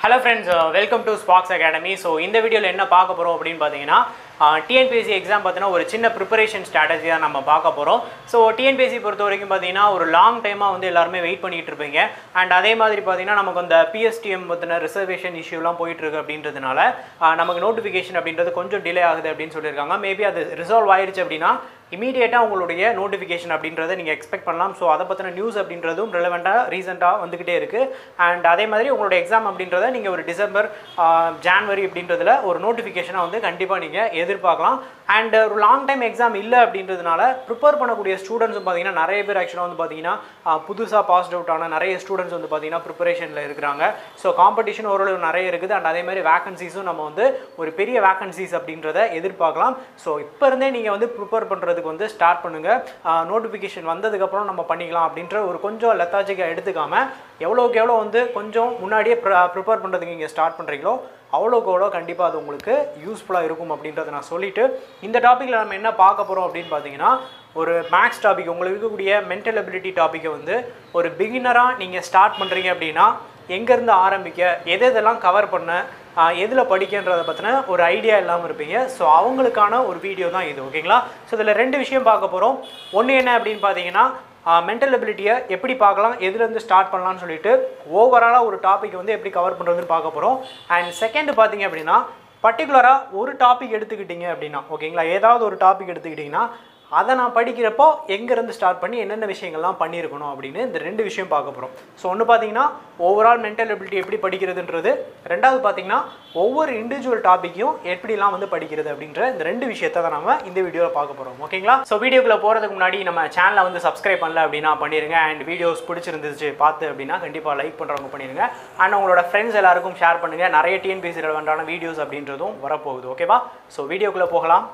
hello friends welcome to Spax Academy so இந்த வீடியோவில் என்ன பார்க்க போகிறோம் அப்படின்னு பார்த்தீங்கன்னா டிஎன்பிஎஸ்சி எக்ஸாம் பார்த்தீங்கன்னா ஒரு சின்ன ப்ரிப்பரேஷன் ஸ்ட்ராட்டஜி தான் நம்ம பார்க்க போகிறோம் ஸோ டிஎன்பிஎஸ்சி பொறுத்த வரைக்கும் பார்த்தீங்கன்னா ஒரு லாங் டைமாக வந்து எல்லாருமே வெயிட் பண்ணிட்டு இருப்பீங்க அண்ட் அதே மாதிரி பார்த்தீங்கன்னா நமக்கு அந்த பிஎஸ்டிஎம் பற்றின ரிசர்வேஷன் இஷ்யூலாம் போயிட்டு இருக்கு அப்படின்றதுனால ஆஹ் நமக்கு நோட்டிஃபிகேஷன் அப்படின்றது கொஞ்சம் டிலே ஆகுது அப்படின்னு சொல்லியிருக்காங்க மேபி அது ரிசால்வ் ஆயிருச்சு அப்படின்னா இமீடியட்டாக உங்களுடைய நோட்டிஃபிகேஷன் அப்படின்றத நீங்கள் எக்ஸ்பெக்ட் பண்ணலாம் ஸோ அதை பற்றின நியூஸ் அப்படின்றதும் ரெலவெண்ட்டாக ரீசெண்டாக வந்துக்கிட்டே இருக்குது அண்ட் அதே மாதிரி உங்களோட எக்ஸாம் அப்படின்றத நீங்கள் ஒரு டிசம்பர் ஜான்வரி அப்படின்றதுல ஒரு நோட்டிஃபிகேஷனை வந்து கண்டிப்பாக நீங்கள் எதிர்பார்க்கலாம் அண்ட் ஒரு லாங் டைம் எக்ஸாம் இல்லை அப்படின்றதுனால ப்ரிப்பேர் பண்ணக்கூடிய ஸ்டூடெண்ட்ஸும் பார்த்தீங்கன்னா நிறைய பேர் ஆக்சுவலாக வந்து பார்த்தீங்கன்னா புதுசாக பாஸ்ட் அவுட் ஆன நிறைய ஸ்டூடெண்ட்ஸ் வந்து பார்த்தீங்கன்னா ப்ரிப்பரேஷனில் இருக்கிறாங்க ஸோ காம்படிஷன் ஓரளவு நிறைய இருக்குது அண்ட் அதே மாதிரி வேகன்சிஸும் நம்ம வந்து ஒரு பெரிய வேகன்சிஸ் அப்படின்றத எதிர்பார்க்கலாம் ஸோ இப்போ இருந்தே நீங்கள் வந்து ப்ரிப்பேர் பண்ணுறதுக்கு வந்து ஸ்டார்ட் பண்ணுங்கள் நோட்டிஃபிகேஷன் வந்ததுக்கப்புறம் நம்ம பண்ணிக்கலாம் அப்படின்ற ஒரு கொஞ்சம் லெத்தாஜிக்காக எடுத்துக்காமல் எவ்வளோக்கு எவ்வளோ வந்து கொஞ்சம் முன்னாடியே ப்ரிப்பேர் பண்ணுறதுக்கு நீங்கள் ஸ்டார்ட் பண்ணுறீங்களோ அவ்வளோக்கு அவ்வளோ கண்டிப்பாக அது உங்களுக்கு யூஸ்ஃபுல்லாக இருக்கும் அப்படின்றத நான் சொல்லிவிட்டு இந்த டாப்பிக்கில் நம்ம என்ன பார்க்க போகிறோம் அப்படின்னு பார்த்தீங்கன்னா ஒரு மேக்ஸ் டாபிக் உங்களுக்கு இருக்கக்கூடிய மென்டல் அபிலிட்டி டாப்பிக்கை வந்து ஒரு பிகினராக நீங்கள் ஸ்டார்ட் பண்ணுறீங்க அப்படின்னா எங்கேருந்து ஆரம்பிக்க எது எதெல்லாம் கவர் பண்ண எதில் படிக்கின்றதை பற்றின ஒரு ஐடியா இல்லாமல் இருப்பீங்க ஸோ அவங்களுக்கான ஒரு வீடியோ தான் இது ஓகேங்களா ஸோ இதில் ரெண்டு விஷயம் பார்க்க போகிறோம் ஒன்று என்ன அப்படின்னு பார்த்தீங்கன்னா மென்டல் அபிலிட்டியை எப்படி பார்க்கலாம் எதுலேருந்து ஸ்டார்ட் பண்ணலாம்னு சொல்லிட்டு ஓவராலாக ஒரு டாபிக் வந்து எப்படி கவர் பண்ணுறதுன்னு பார்க்க போகிறோம் அண்ட் செகண்ட் பார்த்தீங்க அப்படின்னா பர்டிகுலராக ஒரு டாபிக் எடுத்துக்கிட்டீங்க அப்படின்னா ஓகேங்களா ஏதாவது ஒரு டாபிக் எடுத்துக்கிட்டிங்கன்னா அதை நான் படிக்கிறப்போ எங்கேருந்து ஸ்டார்ட் பண்ணி என்னென்ன விஷயங்கள்லாம் பண்ணியிருக்கணும் அப்படின்னு இந்த ரெண்டு விஷயம் பார்க்க போகிறோம் ஸோ ஒன்று பார்த்தீங்கன்னா ஓவரால் மென்டல் எபிலிட்டி எப்படி படிக்கிறதுன்றது ரெண்டாவது பார்த்தீங்கன்னா ஒவ்வொரு இண்டிவிஜுவல் டாப்பிக்கையும் எப்படிலாம் வந்து படிக்கிறது அப்படின்ற இந்த ரெண்டு விஷயத்தை தான் நம்ம இந்த வீடியோவில் பார்க்க போகிறோம் ஓகேங்களா ஸோ வீடியோக்குள்ளே போகிறதுக்கு முன்னாடி நம்ம சேனலை வந்து சப்ஸ்கிரைப் பண்ணல அப்படின்னா பண்ணிடுங்க அண்ட் வீடியோஸ் பிடிச்சிருந்துச்சு பார்த்து அப்படின்னா கண்டிப்பாக லைக் பண்ணுறவங்க பண்ணிடுங்க அண்ட் உங்களோட ஃப்ரெண்ட்ஸ் எல்லாருக்கும் ஷேர் பண்ணுங்கள் நிறைய டிஎன்பிசி ரெலவெண்ட்டான வீடியோஸ் அப்படின்றதும் வரப்போகுது ஓகேவா ஸோ வீடியோக்குள்ளே போகலாம்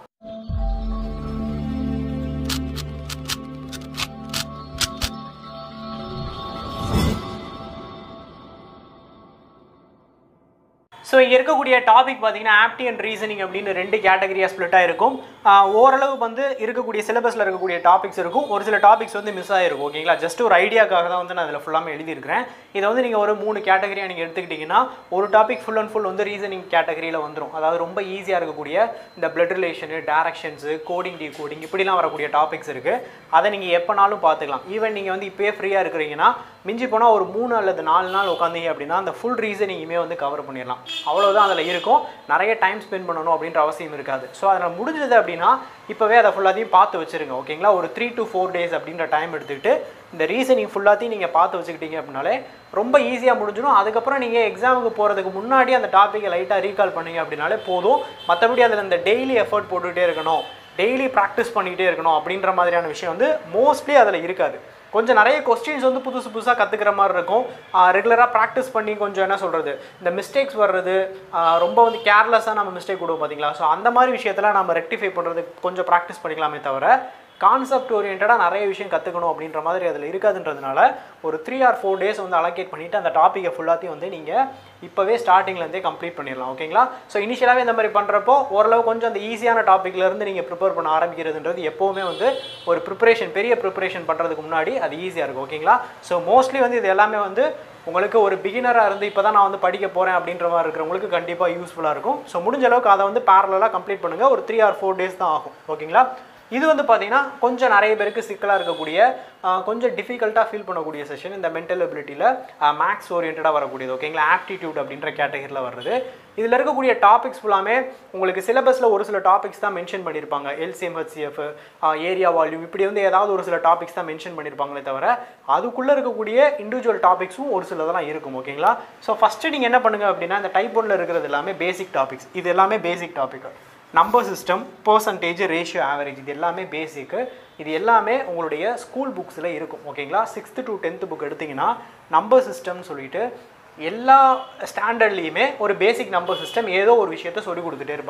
ஸோ இங்கே இருக்கக்கூடிய டாபிக் பார்த்தீங்கன்னா ஆப்டி அண்ட் ரீசனிங் அப்படின்னு ரெண்டு கேட்டகரியாக ஸ்ப்ளிட்டாக இருக்கும் ஆஹ் ஓரளவு வந்து இருக்கக்கூடிய சிலபஸில் இருக்கக்கூடிய டாபிக்ஸ் இருக்கும் ஒரு சில டாபிக்ஸ் வந்து மிஸ் ஆகிருக்கும் ஓகேங்களா ஜஸ்ட் ஒரு ஐடியாக்காக தான் வந்து நான் அதில் ஃபுல்லாமே எழுதியிருக்கிறேன் இதை வந்து நீங்கள் ஒரு மூணு கேட்டகரியாக நீங்கள் எடுத்துக்கிட்டிங்கன்னா ஒரு டாபிக் ஃபுல் அண்ட் ஃபுல் வந்து ரீசனிங் கேட்டகரியில் வந்துடும் அதாவது ரொம்ப ஈஸியாக இருக்கக்கூடிய இந்த blood relation directions coding decoding இப்படிலாம் வரக்கூடிய டாபிக்ஸ் இருக்குது அதை நீங்கள் எப்போனாலும் பார்த்துக்கலாம் ஈவன் நீங்கள் வந்து இப்போயே ஃப்ரீயாக இருக்கிறீங்கன்னா மிஞ்சி போனால் ஒரு மூணு அல்லது நாலு நாள் உட்காந்தீங்க அப்படின்னா அந்த ஃபுல் ரீசனிங்குமே வந்து கவர் பண்ணிடலாம் அவ்வளோதான் அதில் இருக்கும் நிறைய டைம் ஸ்பெண்ட் பண்ணணும் அப்படின்ற அவசியம் இருக்காது ஸோ அதில் முடிஞ்சது அப்படின்னா இப்போவே அதை ஃபுல்லாத்தையும் பார்த்து வச்சுருங்க ஓகேங்களா ஒரு த்ரீ டு ஃபோர் டேஸ் அப்படின்ற டைம் எடுத்துக்கிட்டு இந்த ரீசனிங் ஃபுல்லாத்தையும் நீங்கள் பார்த்து வச்சுக்கிட்டீங்க அப்படின்னாலே ரொம்ப ஈஸியாக முடிஞ்சிடும் அதுக்கப்புறம் நீங்கள் எக்ஸாமுக்கு போகிறதுக்கு முன்னாடி அந்த டாப்பிக்கை லைட்டாக ரீகால் பண்ணீங்க அப்படின்னாலே போதும் மற்றபடி அதில் இந்த டெய்லி எஃபர்ட் போட்டுகிட்டே இருக்கணும் டெய்லி ப்ராக்டிஸ் பண்ணிக்கிட்டே இருக்கணும் அப்படின்ற மாதிரியான விஷயம் வந்து மோஸ்ட்லி அதில் இருக்காது கொஞ்சம் நிறைய கொஸ்டின்ஸ் வந்து புதுசு புதுசாக கற்றுக்கிற மாதிரி இருக்கும் ரெகுலராக ப்ராக்டிஸ் பண்ணி கொஞ்சம் என்ன சொல்கிறது இந்த மிஸ்டேக்ஸ் வர்றது ஆஹ் ரொம்ப வந்து கேர்லெஸ்ஸாக நம்ம மிஸ்டேக் விடுவோம் பார்த்தீங்களா ஸோ அந்த மாதிரி விஷயத்தெல்லாம் நம்ம ரெக்டிஃபை பண்ணுறதுக்கு கொஞ்சம் ப்ராக்டிஸ் பண்ணிக்கலாமே தவிர கான்செப்ட் ஓரியன்டாக நிறைய விஷயம் கற்றுக்கணும் அப்படின்ற மாதிரி அதில் இருக்காதுன்றதுனால ஒரு த்ரீ ஆர் ஃபோர் டேஸ் வந்து அலோகேட் பண்ணிவிட்டு அந்த டாப்பிக்கை ஃபுல்லாத்தையும் வந்து நீங்கள் இப்போவே ஸ்டார்டிங்லேருந்தே கம்ப்ளீட் பண்ணிடலாம் ஓகேங்களா ஸோ இனிஷியலாகவே இந்த மாதிரி பண்ணுறப்போ ஓரளவு கொஞ்சம் அந்த ஈஸியான டாப்பிக்லேருந்து நீங்கள் ப்ரிப்பேர் பண்ண ஆரம்பிக்கிறதுன்றது எப்போவுமே வந்து ஒரு ப்ரிப்பரேஷன் பெரிய ப்ரிப்பரேஷன் பண்ணுறதுக்கு முன்னாடி அது ஈஸியாக இருக்கும் ஓகேங்களா ஸோ மோஸ்ட்லி வந்து இது எல்லாமே வந்து உங்களுக்கு ஒரு பிகினராக இருந்து இப்போ தான் நான் வந்து படிக்க போகிறேன் அப்படின்ற மாதிரி இருக்கிறவங்களுக்கு கண்டிப்பாக யூஸ்ஃபுல்லாக இருக்கும் ஸோ முடிஞ்ச அளவுக்கு அதை வந்து பேரலாக கம்ப்ளீட் பண்ணுங்கள் ஒரு த்ரீ ஆர் ஃபோர் டேஸ் தான் ஆகும் ஓகேங்களா இது வந்து பார்த்தீங்கன்னா கொஞ்சம் நிறைய பேருக்கு சிக்கலாக இருக்கக்கூடிய ஆஹ் கொஞ்சம் டிஃபிகல்ட்டாக ஃபீல் பண்ணக்கூடிய செஷன் இந்த மென்டல் எபிலிட்டியில் மேக்ஸ் ஓரியன்டாக வரக்கூடியது ஓகேங்களா ஆப்டிடியூட் அப்படின்ற கேட்டகரியில் வர்றது இதில் இருக்கக்கூடிய டாபிக்ஸ் ஃபுல்லாமே உங்களுக்கு சிலபஸில் ஒரு சில டாபிக்ஸ் தான் மென்ஷன் பண்ணியிருப்பாங்க எல்சிஎம் ஹெச்சிஎஃப் ஏரியா வால்யூம் இப்படி வந்து ஏதாவது ஒரு சில டாபிக்ஸ் தான் மென்ஷன் பண்ணியிருப்பாங்களே தவிர அதுக்குள்ளே இருக்கக்கூடிய இண்டிவிஜுவல் டாபிக்ஸும் ஒரு சிலதெல்லாம் இருக்கும் ஓகேங்களா ஸோ ஃபஸ்ட்டு நீங்கள் என்ன பண்ணுங்கள் அப்படின்னா இந்த டைப் ஒன்ல இருக்கிறது எல்லாமே பேசிக் டாபிக்ஸ் இது எல்லாமே basic topic number system percentage ratio average இது எல்லாமே பேசிக்கு இது எல்லாமே உங்களுடைய ஸ்கூல் புக்ஸில் இருக்கும் ஓகேங்களா சிக்ஸ்த்து டு டென்த்து புக் எடுத்திங்கன்னா நம்பர் சிஸ்டம்னு சொல்லிட்டு எல்லா ஸ்டாண்டர்ட்லேயுமே ஒரு பேசிக் நம்பர் சிஸ்டம் ஏதோ ஒரு விஷயத்த சொல்லி கொடுத்துட்டே இருப்பாங்க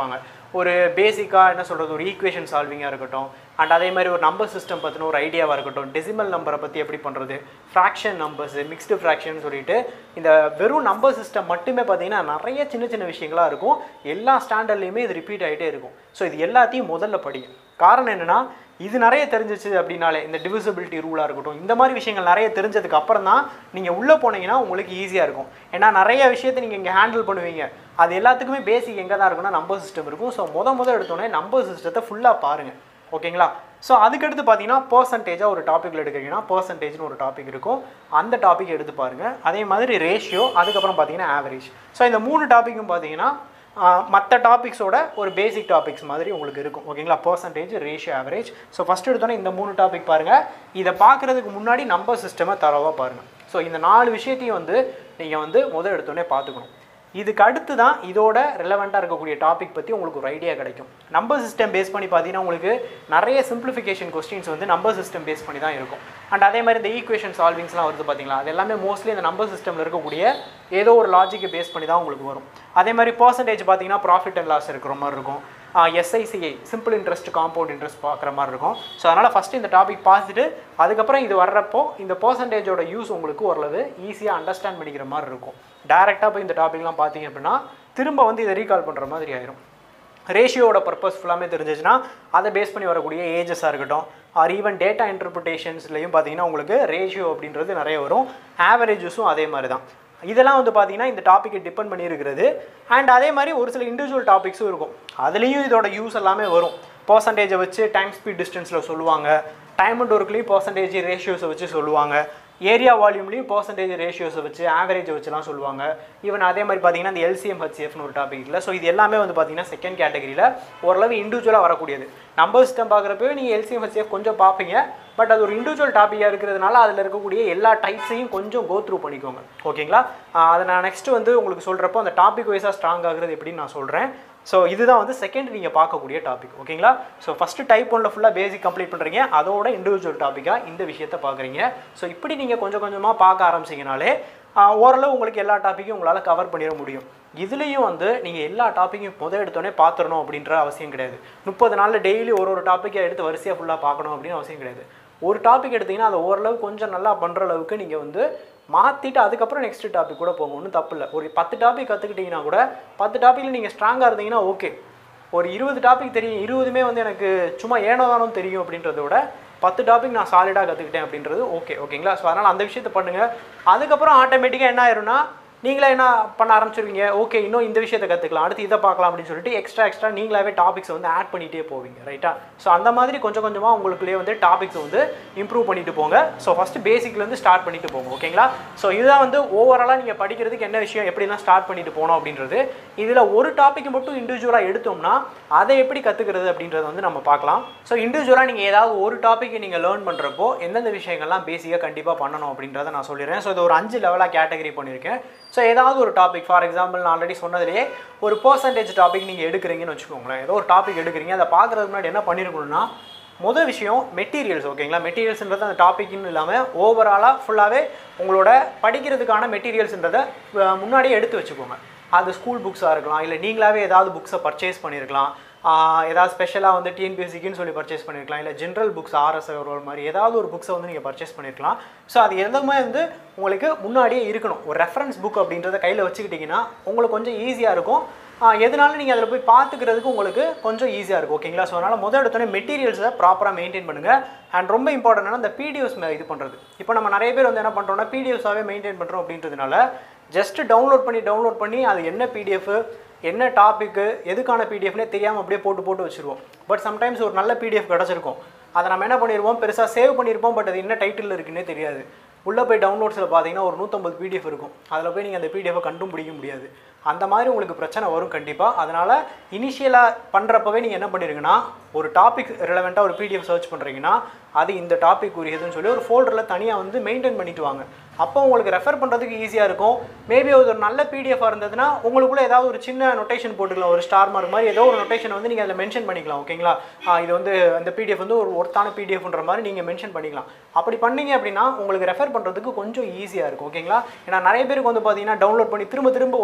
ஒரு பேசிக்காக என்ன சொல்கிறது ஒரு ஈக்குவேஷன் சால்விங்காக இருக்கட்டும் அண்ட் அதே மாதிரி ஒரு நம்பர் சிஸ்டம் பற்றின ஒரு ஐடியாவாக இருக்கட்டும் டெசிமல் நம்பரை பற்றி எப்படி பண்ணுறது ஃப்ராக்ஷன் நம்பர்ஸ் மிக்ஸ்டு ஃப்ராக்ஷன் சொல்லிட்டு இந்த வெறும் நம்பர் சிஸ்டம் மட்டுமே பார்த்தீங்கன்னா நிறைய சின்ன சின்ன விஷயங்களாக இருக்கும் எல்லா ஸ்டாண்டர்ட்லேயுமே இது ரிப்பீட் ஆகிட்டே இருக்கும் ஸோ இது எல்லாத்தையும் முதல்ல படிங்க காரணம் என்னென்னா இது நிறைய தெரிஞ்சிச்சு அப்படின்னாலே இந்த டிவிசிபிலிட்டி ரூலாக இருக்கட்டும் இந்த மாதிரி விஷயங்கள் நிறைய தெரிஞ்சதுக்கு அப்புறம் தான் நீங்கள் உள்ளே போனீங்கன்னா உங்களுக்கு ஈஸியாக இருக்கும் ஏன்னா நிறைய விஷயத்தை நீங்கள் இங்கே ஹேண்டில் பண்ணுவீங்க அது எல்லாத்துக்குமே பேசிக் எங்கே தான் இருக்குன்னா நம்பர் சிஸ்டம் இருக்கும் ஸோ முத முத எடுத்தோடனே நம்பர் சிஸ்டத்தை ஃபுல்லாக பாருங்கள் ஓகேங்களா ஸோ அதுக்கடுத்து பார்த்தீங்கன்னா பர்சன்டேஜாக ஒரு டாப்பிக்கில் எடுக்கிறீங்கன்னா பர்சன்டேஜ்னு ஒரு டாபிக் இருக்கும் அந்த டாபிக் எடுத்து பாருங்கள் அதே மாதிரி ரேஷியோ அதுக்கப்புறம் பார்த்தீங்கன்னா ஆவரேஜ் ஸோ இந்த மூணு டாப்பிக்கும் பார்த்தீங்கன்னா மற்ற டாபிக்ஸோட ஒரு பேசிக் டாபிக்ஸ் மாதிரி உங்களுக்கு இருக்கும் ஓகேங்களா percentage ratio average so first எடுத்தோன்னே இந்த மூணு டாபிக் பாருங்கள் இதை பார்க்குறதுக்கு முன்னாடி நம்பர் சிஸ்டமை தரவாக பாருங்கள் ஸோ இந்த நாலு விஷயத்தையும் வந்து நீங்கள் வந்து முதல் எடுத்தோடனே பார்த்துக்கணும் இதுக்கு அடுத்து தான் இதோட ரிலவெண்ட்டாக இருக்கக்கூடிய டாபிக் பற்றி உங்களுக்கு ஒரு ஐடியா கிடைக்கும் நம்பர் சிஸ்டம் பேஸ் பண்ணி பார்த்தீங்கன்னா உங்களுக்கு நிறைய சிம்பிளிஃபிகேஷன் கொஸ்டின்ஸ் வந்து நம்பர் சிஸ்டம் பேஸ் பண்ணி தான் இருக்கும் அண்ட் அதே மாதிரி இந்த ஈக்குவேஷன் சால்விங்ஸ்லாம் வருது பார்த்தீங்களா அது எல்லாமே மோஸ்ட்லி இந்த நம்பர் சிஸ்டமில் இருக்கக்கூடிய ஏதோ ஒரு லாஜிக்கை பேஸ் பண்ணி தான் உங்களுக்கு வரும் அதே மாதிரி பர்சன்டேஜ் பார்த்தீங்கன்னா ப்ராஃபிட் அண்ட் லாஸ் இருக்கிற மாதிரி இருக்கும் S I C I simple interest compound interest பார்க்குற மாதிரி இருக்கும் ஸோ அதனால் ஃபஸ்ட்டு இந்த டாபிக் பார்த்துட்டு அதுக்கப்புறம் இது வர்றப்போ இந்த பர்சன்டேஜோட யூஸ் உங்களுக்கு ஓரளவு ஈஸியாக அண்டர்ஸ்டாண்ட் பண்ணிக்கிற மாதிரி இருக்கும் டேரெக்டாக போய் இந்த டாபிக்லாம் பார்த்தீங்க அப்படின்னா திரும்ப வந்து இதை ரீகால் பண்ணுற மாதிரி ஆயிரும் ரேஷியோட பர்பஸ் ஃபுல்லாமே தெரிஞ்சிச்சுன்னா அதை பேஸ் பண்ணி வரக்கூடிய ஏஜஸாக இருக்கட்டும் ஆர் ஈவன் டேட்டா இன்டர்பிரிட்டேஷன்ஸ்லையும் பார்த்தீங்கன்னா உங்களுக்கு ரேஷியோ அப்படின்றது நிறைய வரும் ஆவரேஜஸும் அதே மாதிரி தான் இதெல்லாம் வந்து பார்த்தீங்கன்னா இந்த டாப்பிக்கை டிபெண்ட் பண்ணியிருக்கிறது அண்ட் அதே மாதிரி ஒரு சில இண்டிவிஜுவல் டாபிக்ஸும் இருக்கும் அதுலேயும் இதோட யூஸ் எல்லாமே வரும் பர்சன்டேஜை வச்சு டைம் ஸ்பீட் டிஸ்டன்ஸில் சொல்லுவாங்க டைம் அண்ட் ஒர்க்லேயும் பர்சன்டேஜ் ரேஷியோஸை வச்சு சொல்லுவாங்க ஏரியா வால்யூம்லேயும் பர்சன்டேஜ் ரேஷியோஸை வச்சு ஆவரேஜை வச்சுலாம் சொல்லுவாங்க ஈவன் அதே மாதிரி பார்த்தீங்கன்னா இந்த எல்சிஎம் ஹெச்எஃப்னு ஒரு டாபிக் இல்லை ஸோ இது எல்லாமே வந்து பார்த்தீங்கன்னா செகண்ட் கேட்டகரியில் ஓரளவு இண்டிவிஜுவலாக வரக்கூடியது நம்பர் சிஸ்டம் பார்க்குறப்பவே நீங்கள் எல்சிஎம் ஹெச்எஃப் கொஞ்சம் பார்ப்பீங்க பட் அது ஒரு இண்டிவிஜுவல் டாப்பிக்காக இருக்கிறதுனால அதில் இருக்கக்கூடிய எல்லா டைப்ஸையும் கொஞ்சம் கோ த்ரூ பண்ணிக்கோங்க ஓகேங்களா ஆஹ் அதை நான் நெக்ஸ்ட் வந்து உங்களுக்கு சொல்கிறப்போ அந்த டாபிக் வைஸாக ஸ்ட்ராங் ஆகுறது எப்படின்னு நான் சொல்கிறேன் ஸோ இதுதான் வந்து செகண்ட் நீங்கள் பார்க்கக்கூடிய டாபிக் ஓகேங்களா ஸோ ஃபஸ்ட்டு டைப் ஒன்ல ஃபுல்லாக பேசிக் கம்ப்ளீட் பண்ணுறீங்க அதோட இண்டிவிஜுவல் டாப்பிக்காக இந்த விஷயத்தை பார்க்குறீங்க ஸோ இப்படி நீங்கள் கொஞ்சம் கொஞ்சமாக பார்க்க ஆரம்பிச்சிங்கனாலே ஆஹ் ஓரளவு உங்களுக்கு எல்லா டாப்பிக்கும் உங்களால் கவர் பண்ணிட முடியும் இதுலேயும் வந்து நீங்கள் எல்லா டாப்பிக்கும் முத எடுத்தோடனே பார்த்துடணும் அப்படின்ற அவசியம் கிடையாது முப்பது நாளில் டெய்லி ஒரு ஒரு டாப்பிக்கை எடுத்து வரிசையாக ஃபுல்லாக பார்க்கணும் அப்படின்னு அவசியம் கிடையாது ஒரு டாபிக் எடுத்தீங்கன்னா அதை ஓரளவு கொஞ்சம் நல்லா பண்ணுற அளவுக்கு நீங்கள் வந்து மாற்றிட்டு அதுக்கப்புறம் நெக்ஸ்ட் டாபிக் கூட போங்க ஒன்றும் தப்பு இல்லை ஒரு பத்து டாபிக் கற்றுக்கிட்டிங்கன்னா கூட பத்து டாப்பிக்கில் நீங்கள் ஸ்ட்ராங்காக இருந்தீங்கன்னா ஓகே ஒரு இருபது டாபிக் தெரியும் இருபதுமே வந்து எனக்கு சும்மா ஏனோ தானோ தெரியும் அப்படின்றத விட பத்து டாபிக் நான் சாலிடாக கற்றுக்கிட்டேன் அப்படின்றது ஓகே ஓகேங்களா ஸோ அதனால் அந்த விஷயத்தை பண்ணுங்கள் அதுக்கப்புறம் ஆட்டோமேட்டிக்காக என்ன ஆயிரும்னா நீங்களே என்ன பண்ண ஆரம்பிச்சிருவீங்க ஓகே இன்னும் இந்த விஷயத்தை கற்றுக்கலாம் அடுத்து இதை பார்க்கலாம் அப்படின்னு சொல்லிட்டு எக்ஸ்ட்ரா எக்ஸ்ட்ரா நீங்களாவே டாபிக்ஸ் வந்து ஆட் பண்ணிகிட்டே போவீங்க ரைட்டா ஸோ அந்த மாதிரி கொஞ்சம் கொஞ்சமாக உங்களுக்குள்ளேயே வந்து டாபிக்ஸ் வந்து இம்ப்ரூவ் பண்ணிட்டு போங்க ஸோ ஃபஸ்ட்டு பேசிக்லேருந்து ஸ்டார்ட் பண்ணிட்டு போங்க ஓகேங்களா ஸோ இதுதான் வந்து ஓவராலாக நீங்கள் படிக்கிறதுக்கு என்ன விஷயம் எப்படிலாம் ஸ்டார்ட் பண்ணிட்டு போகணும் அப்படின்றது இதில் ஒரு டாபிக் மட்டும் இண்டிவிஜுவலாக எடுத்தோம்னா அதை எப்படி கற்றுக்கிறது அப்படின்றத வந்து நம்ம பார்க்கலாம் ஸோ இண்டிவிஜுவலாக நீங்கள் ஏதாவது ஒரு டாப்பிக்கை நீங்கள் லேர்ன் பண்ணுறப்போ எந்தெந்த விஷயங்கள்லாம் பேசிக்காக கண்டிப்பாக பண்ணணும் அப்படின்றத நான் சொல்லிடுறேன் ஸோ இது ஒரு அஞ்சு லெவலாக கேட்டகரி பண்ணியிருக்கேன் ஸோ ஏதாவது ஒரு டாபிக் ஃபார் எக்ஸாம்பிள் நான் ஆல்ரெடி சொன்னதுலேயே ஒரு பர்சன்டேஜ் டாபிக் நீங்கள் எடுக்கிறீங்கன்னு வச்சுக்கோங்களேன் ஏதோ ஒரு டாபிக் எடுக்கிறீங்க அதை பார்க்குறதுக்கு முன்னாடி என்ன பண்ணியிருக்கணும்னா முதல் விஷயம் மெட்டீரியல்ஸ் ஓகேங்களா மெட்டீரியல்ஸ்ன்றது அந்த டாபிக்னு இல்லாமல் ஓவராலாக ஃபுல்லாகவே உங்களோட படிக்கிறதுக்கான மெட்டீரியல்ஸ்ன்றதை அஹ், முன்னாடியே எடுத்து வச்சுக்கோங்க அது ஸ்கூல் புக்ஸாக இருக்கலாம் இல்லை நீங்களாவே ஏதாவது புக்ஸை பர்ச்சேஸ் பண்ணியிருக்கலாம் ஆஹ், ஏதாவது ஸ்பெஷலாக வந்து டிஎன்பிஎஸ்சிக்குன்னு சொல்லி பர்ச்சேஸ் பண்ணியிருக்கலாம் இல்லை ஜென்ரல் புக்ஸ் ஆர்எஸ் ஒரு மாதிரி ஏதாவது ஒரு புக்ஸை வந்து நீங்கள் பர்ச்சேஸ் பண்ணியிருக்கலாம் ஸோ அது எதுவுமே வந்து உங்களுக்கு முன்னாடியே இருக்கணும் ஒரு ரெஃபரன்ஸ் புக் அப்படின்றத கையில் வச்சுக்கிட்டிங்கன்னா உங்களுக்கு கொஞ்சம் ஈஸியாக இருக்கும் ஆஹ் எதனால நீங்கள் அதில் போய் பார்த்துக்கிறதுக்கு உங்களுக்கு கொஞ்சம் ஈஸியாக இருக்கும் ஓகேங்களா ஸோ அதனால் முதல் எடுத்தோடனே மெட்டீரியல்ஸை ப்ராப்பராக மெயின்டைன் பண்ணுங்கள் அண்ட் ரொம்ப இம்பார்ட்டன்டான இந்த பிடிஎஃப்ஸ் இது பண்ணுறது இப்போ நம்ம நிறைய பேர் வந்து என்ன பண்ணுறோம்னா பிடிஎஃப்ஸாகவே மெயின்டைன் பண்ணுறோம் அப்படின்றதுனால ஜஸ்ட் டவுன்லோட் பண்ணி டவுன்லோட் பண்ணி அது என்ன பிடிஎஃப் என்ன டாப்பிக்கு எதுக்கான பிடிஎஃப்னே தெரியாமல் அப்படியே போட்டு போட்டு வச்சுருவோம் பட் சம்டைம்ஸ் ஒரு நல்ல பிடிஎஃப் கிடச்சிருக்கும் அதை நம்ம என்ன பண்ணிடுவோம் பெருசாக சேவ் பண்ணியிருப்போம் பட் அது என்ன டைட்டில் இருக்குன்னே தெரியாது உள்ளே போய் டவுன்லோட்ஸில் பார்த்தீங்கன்னா ஒரு நூற்றம்பது பிடிஎஃப் இருக்கும் அதில் போய் நீங்கள் அந்த பிடிஎஃபை கண்டும் பிடிக்க முடியாது அந்த மாதிரி உங்களுக்கு பிரச்சனை வரும் கண்டிப்பாக அதனால் இனிஷியலாக பண்ணுறப்பவே நீங்கள் என்ன பண்ணிருங்கன்னா ஒரு டாபிக் ரிலவெண்ட்டாக ஒரு பிடிஎஃப் சர்ச் பண்ணுறீங்கன்னா அது இந்த டாபிக் உரியதுன்னு சொல்லி ஒரு ஃபோல்டரில் தனியாக வந்து மெயின்டைன் பண்ணிட்டு வாங்க அப்போ உங்களுக்கு ரெஃபர் பண்ணுறதுக்கு ஈஸியாக இருக்கும் மேபி அது ஒரு நல்ல பிடிஎஃபாக இருந்ததுன்னா உங்களுக்குள்ள ஏதாவது ஒரு சின்ன நொட்டேஷன் போட்டுக்கலாம் ஒரு ஸ்டார் மார்க் மாதிரி ஏதோ ஒரு நொட்டேஷன் வந்து நீங்கள் அதில் மென்ஷன் பண்ணிக்கலாம் ஓகேங்களா ஆ, இது வந்து அந்த பிடிஎஃப் வந்து ஒரு ஒர்த்தான பிடிஎஃப்ன்ற மாதிரி நீங்கள் மென்ஷன் பண்ணிக்கலாம் அப்படி பண்ணீங்க அப்படின்னா உங்களுக்கு ரெஃபர் பண்ணுறதுக்கு கொஞ்சம் ஈஸியாக இருக்கும் ஓகேங்களா ஏன்னா நிறைய பேருக்கு வந்து பார்த்தீங்கன்னா டவுன்லோட் பண்ணி திரும்ப திரும்ப ஒரே பிடிஎஃப்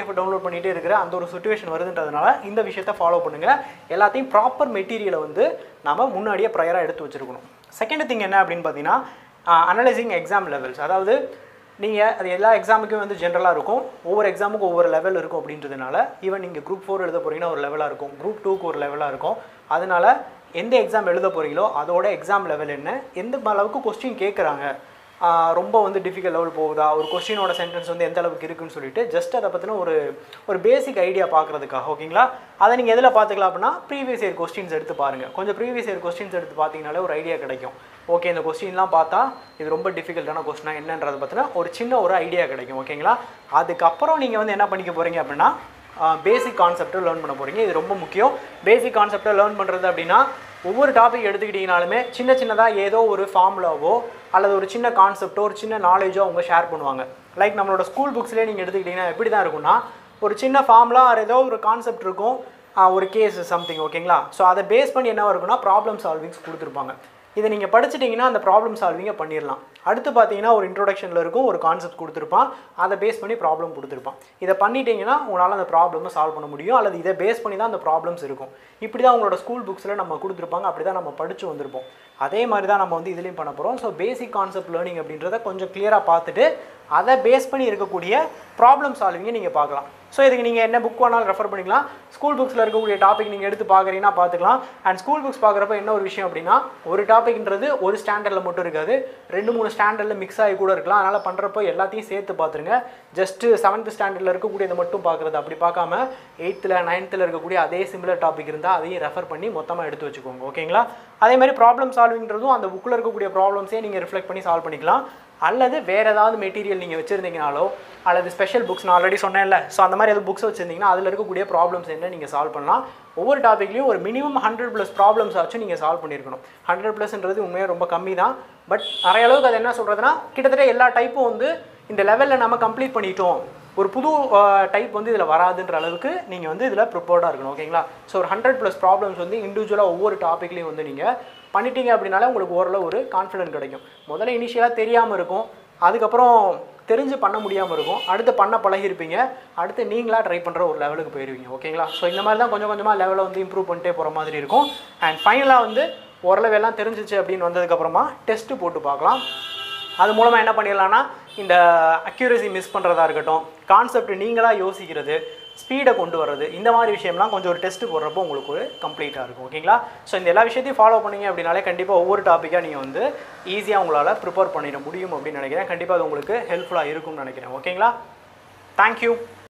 பிடிஎஃப் டவுன்லோட் பண்ணிகிட்டே இருக்கிற அந்த ஒரு சுச்சுவேஷன் வருதுன்றதுனால இந்த விஷயத்தை ஃபாலோ பண்ணுங்கள் எல்லாத்தையும் ப்ராப்பர் மெட்டீரியலை வந்து நம்ம முன்னாடியே ப்ரையராக எடுத்து வச்சுருக்கணும் செகண்ட் திங் என்ன அப்படின்னு பார்த்தீங்கன்னா அனலைசிங் எக்ஸாம் லெவல்ஸ் அதாவது நீங்கள் அது எல்லா எக்ஸாமுக்கும் வந்து ஜென்ரலாக இருக்கும் ஒவ்வொரு எக்ஸாமுக்கும் ஒவ்வொரு லெவல் இருக்கும் அப்படின்றதுனால ஈவன் நீங்கள் குரூப் ஃபோர் எழுத போகிறீங்கன்னா ஒரு லெவலாக இருக்கும் குரூப் டூக்கு ஒரு லெவலாக இருக்கும் அதனால எந்த எக்ஸாம் எழுத போகிறீங்களோ அதோட எக்ஸாம் லெவல் என்ன எந்த அளவுக்கு கொஸ்டின் கேட்குறாங்க ரொம்ப வந்து டிஃபிகல்ட் லெவல் போகுதா ஒரு கொஸ்டினோட சென்டென்ஸ் வந்து எந்த அளவுக்கு இருக்குன்னு சொல்லிட்டு ஜஸ்ட் அதை பற்றின ஒரு ஒரு பேசிக் ஐடியா பார்க்குறதுக்காக ஓகேங்களா அதை நீங்கள் எதில் பார்த்துக்கலாம் அப்படின்னா ப்ரீவியஸ் இயர் கொஸ்டின்ஸ் எடுத்து பாருங்கள் கொஞ்சம் ப்ரீவியஸ் இயர் கொஸ்டின்ஸ் எடுத்து பார்த்தீங்கனாலே ஒரு ஐடியா கிடைக்கும் ஓகே இந்த கொஸ்டின்லாம் பார்த்தா இது ரொம்ப டிஃபிகல்ட்டான கொஸ்டினா என்னன்றதை பற்றின ஒரு சின்ன ஒரு ஐடியா கிடைக்கும் ஓகேங்களா அதுக்கப்புறம் நீங்கள் வந்து என்ன பண்ணிக்க போகிறீங்க அப்படின்னா பேசிக் கான்செப்டை லேர்ன் பண்ண போகிறீங்க இது ரொம்ப முக்கியம் பேசிக் கான்செப்டை லேர்ன் பண்ணுறது அப்படின்னா ஒவ்வொரு டாபிக் எடுத்துக்கிட்டிங்கனாலுமே சின்ன சின்னதாக ஏதோ ஒரு ஃபார்முலாவோ அல்லது ஒரு சின்ன கான்செப்டோ ஒரு சின்ன நாலேஜோ அவங்க ஷேர் பண்ணுவாங்க லைக் நம்மளோட ஸ்கூல் புக்ஸ்லேயே நீங்கள் எடுத்துக்கிட்டிங்கன்னா எப்படி தான் இருக்கும்னா ஒரு சின்ன ஃபார்முலா ஏதோ ஒரு கான்செப்ட் இருக்கும் ஒரு கேஸ் சம்திங் ஓகேங்களா ஸோ அதை பேஸ் பண்ணி என்ன இருக்குன்னா ப்ராப்ளம் சால்விங்ஸ் கொடுத்துருப்பாங்க இதை நீங்கள் படிச்சிட்டிங்கன்னா அந்த ப்ராப்ளம் சால்விங்கை பண்ணிடலாம் அடுத்து பார்த்தீங்கன்னா ஒரு இன்ட்ரோடக்ஷனில் இருக்கும் ஒரு கான்செப்ட் கொடுத்துருப்பான் அதை பேஸ் பண்ணி ப்ராப்ளம் கொடுத்துருப்பான் இதை பண்ணிட்டீங்கன்னா உங்களால் அந்த ப்ராப்ளமை சால்வ் பண்ண முடியும் அல்லது இதை பேஸ் பண்ணி தான் அந்த ப்ராப்ளம்ஸ் இருக்கும் இப்படி தான் உங்களோட ஸ்கூல் புக்ஸில் நம்ம கொடுத்துருப்பாங்க அப்படி தான் நம்ம படித்து வந்திருப்போம் அதே மாதிரி தான் நம்ம வந்து இதுலேயும் பண்ண போகிறோம் ஸோ பேசிக் கான்செப்ட் லேர்னிங் அப்படின்றத கொஞ்சம் கிளியராக பார்த்துட்டு அதை பேஸ் பண்ணி இருக்கக்கூடிய ப்ராப்ளம் சால்விங்கை நீங்கள் பார்க்கலாம் ஸோ இதுக்கு நீங்கள் என்ன புக் வேணாலும் ரெஃபர் பண்ணிக்கலாம் ஸ்கூல் புக்ஸில் இருக்கக்கூடிய டாபிக் நீங்கள் எடுத்து பார்க்குறீங்கன்னா பார்த்துக்கலாம் அண்ட் ஸ்கூல் புக்ஸ் பார்க்குறப்ப என்ன ஒரு விஷயம் அப்படின்னா ஒரு டாபிக்ன்றது ஒரு ஸ்டாண்டர்டில் மட்டும் இருக்காது ரெண்டு மூணு ஸ்டாண்டர்டில் மிக்ஸ் ஆகி கூட இருக்கலாம் அதனால் பண்ணுறப்போ எல்லாத்தையும் சேர்த்து பார்த்துருங்க ஜஸ்ட்டு செவன்த் ஸ்டாண்டர்டில் இருக்கக்கூடியதை மட்டும் பார்க்குறது அப்படி பார்க்காம எயித்தில் நைன்த்தில் இருக்கக்கூடிய அதே சிமிலர் டாபிக் இருந்தால் அதையும் ரெஃபர் பண்ணி மொத்தமாக எடுத்து வச்சுக்கோங்க ஓகேங்களா அதே மாதிரி ப்ராப்ளம் சால்விங்கிறதும் அந்த புக்கில் இருக்கக்கூடிய ப்ராப்ளம்ஸே நீங்கள் ரிஃப்ளெக்ட் பண்ணி சால்வ் பண்ணிக்கலாம் அல்லது வேறு ஏதாவது மெட்டீரியல் நீங்கள் வச்சுருந்தீங்கனாலோ அல்லது ஸ்பெஷல் புக்ஸ் நான் ஆல்ரெடி சொன்னேன்ல ஸோ அந்த மாதிரி எதாவது புக்ஸ் வச்சுருந்தீங்கன்னா அதில் இருக்கக்கூடிய ப்ராப்ளம்ஸ் என்ன நீங்கள் சால்வ் பண்ணலாம் ஒவ்வொரு டாப்பிக்லையும் ஒரு மினிமம் ஹண்ட்ரட் ப்ளஸ் ப்ராப்ளம்ஸ் ஆச்சும் நீங்கள் சால்வ் பண்ணியிருக்கணும் ஹண்ட்ரட் ப்ளஸ்ன்றது உண்மையாக ரொம்ப கம்மி தான் பட் நிறைய அளவுக்கு அது என்ன சொல்கிறதுனா கிட்டத்தட்ட எல்லா டைப்பும் வந்து இந்த லெவலில் நம்ம கம்ப்ளீட் பண்ணிட்டோம் ஒரு புது டைப் வந்து இதில் வராதுன்ற அளவுக்கு நீங்கள் வந்து இதில் ப்ரிப்பேர்டாக இருக்கணும் ஓகேங்களா ஸோ ஒரு ஹண்ட்ரட் ப்ளஸ் ப்ராப்ளம்ஸ் வந்து இண்டிவிஜுவலாக ஒவ்வொரு டாப்பிக்லையும் வந்து நீங்கள் பண்ணிட்டீங்க அப்படின்னாலே உங்களுக்கு ஓரளவு ஒரு கான்ஃபிடென்ட் கிடைக்கும் முதல்ல இனிஷியலாக தெரியாமல் இருக்கும் அதுக்கப்புறம் தெரிஞ்சு பண்ண முடியாமல் இருக்கும் அடுத்து பண்ண பழகிருப்பீங்க அடுத்து நீங்களாக ட்ரை பண்ணுற ஒரு லெவலுக்கு போயிருவீங்க ஓகேங்களா ஸோ இந்த மாதிரி தான் கொஞ்சம் கொஞ்சமாக லெவலை வந்து இம்ப்ரூவ் பண்ணிட்டே போகிற மாதிரி இருக்கும் அண்ட் ஃபைனலாக வந்து ஓரளவு எல்லாம் தெரிஞ்சிச்சு அப்படின்னு வந்ததுக்கப்புறமா டெஸ்ட்டு போட்டு பார்க்கலாம் அது மூலமாக என்ன பண்ணிடலாம்னா இந்த அக்யூரசி மிஸ் பண்ணுறதா இருக்கட்டும் கான்செப்ட் நீங்களாக யோசிக்கிறது ஸ்பீடை கொண்டு வர்றது இந்த மாதிரி விஷயம்லாம் கொஞ்சம் ஒரு டெஸ்ட் போடுறப்போ உங்களுக்கு ஒரு கம்ப்ளீட்டாக இருக்கும் ஓகேங்களா ஸோ இந்த எல்லா விஷயத்தையும் ஃபாலோ பண்ணீங்க அப்படின்னாலே கண்டிப்பாக ஒவ்வொரு டாப்பிக்காக நீங்கள் வந்து ஈஸியாக உங்களால் ப்ரிப்பேர் பண்ணிட முடியும் அப்படின்னு நினைக்கிறேன் கண்டிப்பாக அது உங்களுக்கு ஹெல்ப்ஃபுல்லாக இருக்கும்னு நினைக்கிறேன் ஓகேங்களா தேங்க்யூ